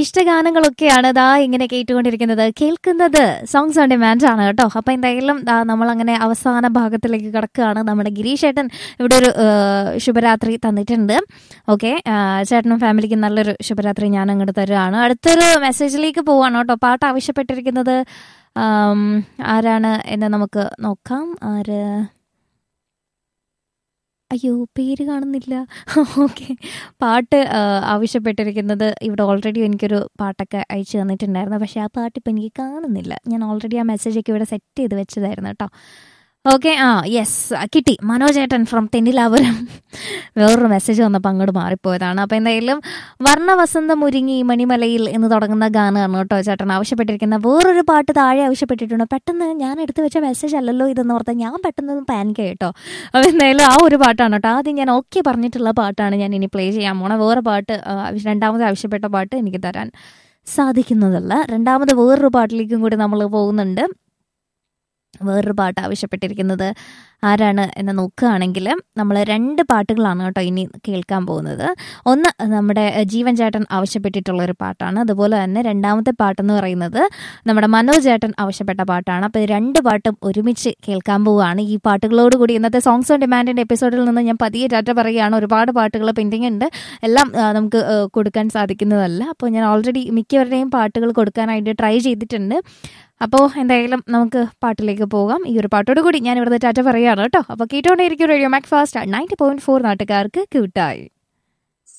ഇഷ്ടഗാനങ്ങളൊക്കെയാണ് ദാ ഇങ്ങനെ കേട്ടുകൊണ്ടിരിക്കുന്നത് കേൾക്കുന്നത് സോങ്സ് ഓൺ ഡിമാൻഡ് ആണ് കേട്ടോ അപ്പൊ എന്തായാലും ദാ നമ്മളങ്ങനെ അവസാന ഭാഗത്തിലേക്ക് കിടക്കുകയാണ് നമ്മുടെ ഗിരീഷ് ചേട്ടൻ ഇവിടെ ഒരു ആ, ശുഭരാത്രി തന്നിട്ടുണ്ട് ഓക്കെ ചേട്ടനും ഫാമിലിക്കും നല്ലൊരു ശുഭരാത്രി ഞാൻ അങ്ങോട്ട് തരുവാണ് അടുത്തൊരു മെസ്സേജിലേക്ക് പോവാണ് കേട്ടോ പാട്ട് ആവശ്യപ്പെട്ടിരിക്കുന്നത് ആം, ആരാണ് എന്ന് നമുക്ക് നോക്കാം ആര് അയ്യോ പേര് കാണുന്നില്ല ഓക്കെ പാട്ട് ആ, ആവശ്യപ്പെട്ടിരിക്കുന്നത് ഇവിടെ ഓൾറെഡി എനിക്കൊരു പാട്ടൊക്കെ അയച്ചു തന്നിട്ടുണ്ടായിരുന്നു പക്ഷേ ആ പാട്ട് ഇപ്പം എനിക്ക് കാണുന്നില്ല ഞാൻ ഓൾറെഡി ആ മെസ്സേജൊക്കെ ഇവിടെ സെറ്റ് ചെയ്ത് വെച്ചതായിരുന്നു കേട്ടോ ഓക്കെ ആ യെസ് കിട്ടി മനോജേട്ടൻ ഫ്രം തെന്നിലാപുരം വേറൊരു മെസ്സേജ് വന്നപ്പോൾ അങ്ങോട്ട് മാറിപ്പോയതാണ് അപ്പോൾ എന്തായാലും വർണ്ണവസന്തം ഒരുങ്ങി മണിമലയിൽ എന്ന് തുടങ്ങുന്ന ഗാനമാണ് കേട്ടോ ചേട്ടൻ ആവശ്യപ്പെട്ടിരിക്കുന്ന വേറൊരു പാട്ട് താഴെ ആവശ്യപ്പെട്ടിട്ടുണ്ട് പെട്ടെന്ന് ഞാൻ എടുത്തു വെച്ച മെസ്സേജ് അല്ലല്ലോ ഇതെന്ന് ഓർത്താൽ ഞാൻ പെട്ടെന്ന് പാനിക് കേട്ടോ അപ്പോൾ എന്തായാലും ആ ഒരു പാട്ടാണ് കേട്ടോ ആദ്യം ഞാൻ ഓക്കെ പറഞ്ഞിട്ടുള്ള പാട്ടാണ് ഞാൻ ഇനി പ്ലേ ചെയ്യാൻ പോണ വേറെ പാട്ട് ആ, രണ്ടാമത് ആവശ്യപ്പെട്ട പാട്ട് എനിക്ക് തരാൻ സാധിക്കുന്നതല്ല രണ്ടാമത് വേറൊരു പാട്ടിലേക്കും കൂടി നമ്മൾ പോകുന്നുണ്ട് വേറൊരു പാട്ട് ആവശ്യപ്പെട്ടിരിക്കുന്നത് ആരാണ് എന്ന് നോക്കുകയാണെങ്കിൽ നമ്മൾ രണ്ട് പാട്ടുകളാണ് കേട്ടോ ഇനി കേൾക്കാൻ പോകുന്നത് ഒന്ന് നമ്മുടെ ജീവൻ ചേട്ടൻ ആവശ്യപ്പെട്ടിട്ടുള്ള ഒരു പാട്ടാണ് അതുപോലെ തന്നെ രണ്ടാമത്തെ പാട്ടെന്ന് പറയുന്നത് നമ്മുടെ മനോജ് ചേട്ടൻ ആവശ്യപ്പെട്ട പാട്ടാണ് അപ്പോൾ രണ്ട് പാട്ടും ഒരുമിച്ച് കേൾക്കാൻ പോവുകയാണ് ഈ പാട്ടുകളോട് കൂടി ഇന്നത്തെ സോങ്സ് ഓൺ ഡിമാൻഡിൻ്റെ എപ്പിസോഡിൽ നിന്ന് ഞാൻ പതിയെ ടാറ്റ പറയുകയാണ് ഒരുപാട് പാട്ടുകൾ പെൻഡിങ് ഉണ്ട് എല്ലാം ആ, നമുക്ക് ആ, കൊടുക്കാൻ സാധിക്കുന്നതല്ല അപ്പോൾ ഞാൻ ഓൾറെഡി മിക്കവരുടെയും പാട്ടുകൾ കൊടുക്കാനായിട്ട് ട്രൈ ചെയ്തിട്ടുണ്ട് അപ്പോൾ എന്തായാലും നമുക്ക് പാട്ടിലേക്ക് പോകാം ഈ ഒരു പാട്ടോട് കൂടി ഞാൻ ഇവിടുത്തെ ടാറ്റ പറയുകയാണ് കേട്ടോ അപ്പോൾ കേട്ടോണ്ടേയിരിക്കും radio Macfast ninety point four നാട്ടുകാർക്ക് കൂട്ടായി